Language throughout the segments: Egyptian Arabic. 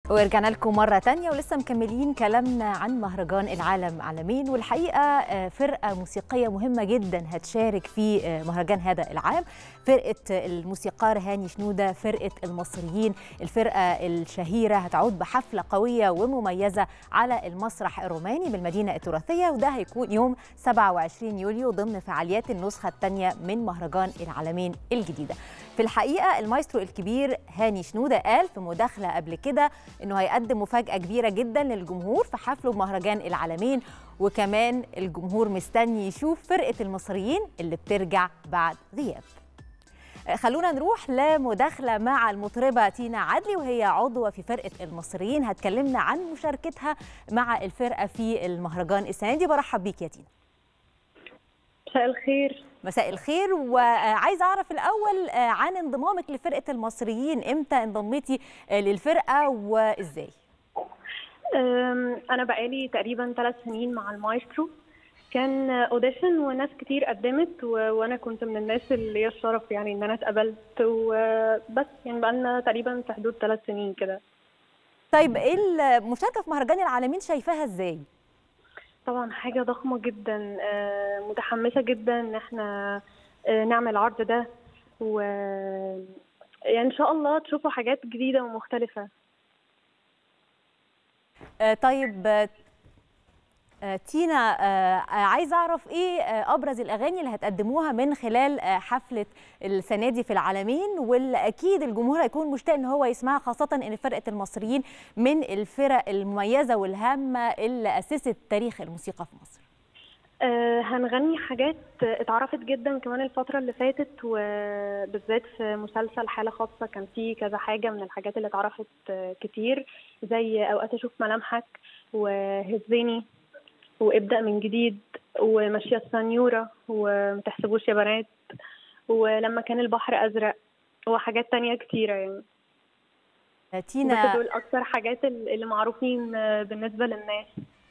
ورجعنا لكم مرة تانية ولسه مكملين كلامنا عن مهرجان العالم عالمين والحقيقة فرقة موسيقية مهمة جدا هتشارك في مهرجان هذا العام فرقة الموسيقار هاني شنودة فرقة المصريين الفرقة الشهيرة هتعود بحفلة قوية ومميزة على المسرح الروماني بالمدينة التراثية وده هيكون يوم 27 يوليو ضمن فعاليات النسخة الثانية من مهرجان العالمين الجديدة في الحقيقة المايسترو الكبير هاني شنودة قال في مداخلة قبل كده انه هيقدم مفاجاه كبيره جدا للجمهور في حفله بمهرجان العالمين وكمان الجمهور مستني يشوف فرقه المصريين اللي بترجع بعد غياب خلونا نروح لمداخلة مع المطربة تينا عدلي وهي عضوة في فرقة المصريين هتكلمنا عن مشاركتها مع الفرقة في المهرجان السنة دي برحب بيك يا تينا مساء الخير مساء الخير وعايزه اعرف الاول عن انضمامك لفرقه المصريين امتى انضميتي للفرقه وازاي انا بقالي تقريبا ثلاث سنين مع المايسترو كان اوديشن وناس كتير قدمت و... وانا كنت من الناس اللي هي الشرف يعني ان انا اتقبلت وبس يعني بقالنا تقريبا في حدود ثلاث سنين كده طيب ايه المشاركه في مهرجان العالمين شايفاها ازاي طبعا حاجة ضخمة جدا متحمسة جدا ان احنا نعمل العرض ده و يعني ان شاء الله تشوفوا حاجات جديدة ومختلفة طيب تينا عايزه اعرف ايه ابرز الاغاني اللي هتقدموها من خلال حفله السنه دي في العالمين واللي اكيد الجمهور هيكون مشتاق ان هو يسمعها خاصه ان فرقه المصريين من الفرق المميزه والهامه اللي اسست تاريخ الموسيقى في مصر أه هنغني حاجات اتعرفت جدا كمان الفترة اللي فاتت وبالذات في مسلسل حالة خاصة كان فيه كذا حاجة من الحاجات اللي اتعرفت كتير زي أوقات أشوف ملامحك وهزني وابدأ من جديد وماشية السنيورة ومتحسبوش يا بنات ولما كان البحر أزرق وحاجات تانية كتيرة يعني تينا بس دول أكتر حاجات اللي معروفين بالنسبة للناس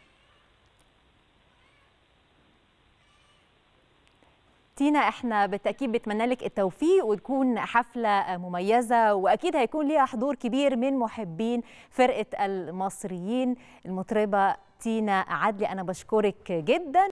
تينا احنا بالتاكيد بتمنى لك التوفيق وتكون حفله مميزه واكيد هيكون ليها حضور كبير من محبين فرقه المصريين المطربه تينا عدلي انا بشكرك جدا